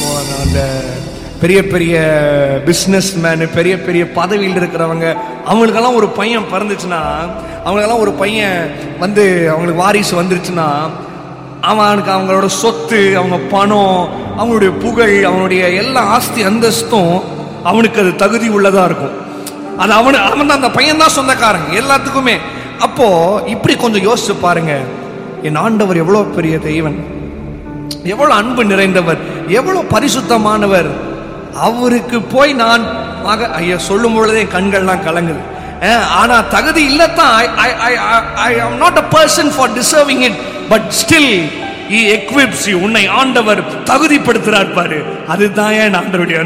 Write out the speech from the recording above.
அந்த பெரிய பெரிய பிஸ்னஸ் மேனு பெரிய பெரிய பதவியில் இருக்கிறவங்க அவங்களுக்கெல்லாம் ஒரு பையன் பிறந்துச்சுன்னா அவங்களுக்கெல்லாம் ஒரு பையன் வந்து அவங்களுக்கு வாரிசு வந்துருச்சுன்னா அவனுக்கு அவங்களோட சொத்து அவங்க பணம் அவங்களுடைய புகழ் அவனுடைய எல்லா ஆஸ்தி அந்தஸ்தும் அவனுக்கு அது தகுதி உள்ளதா இருக்கும் அது அவனு அவன் தான் அந்த பையன் தான் சொந்தக்காரன் எல்லாத்துக்குமே அப்போ இப்படி கொஞ்சம் யோசிச்சு பாருங்க என் ஆண்டவர் எவ்வளவு பெரிய தெய்வன் எவ்வளவு அன்பு நிறைந்தவர் எவ்வளவு பரிசுத்தமானவர் அவருக்கு போய் நான் மக ஐயா சொல்லும் பொழுதே என் கண்கள்லாம் கலங்குது அஹ், ஆனா தகுதி இல்லத்தான் I am not a person for deserving it but still equips you உன்னை ஆண்டவர் தகுதிப்படுத்துறார் பாரு அதுதான் என் ஆண்டவருடைய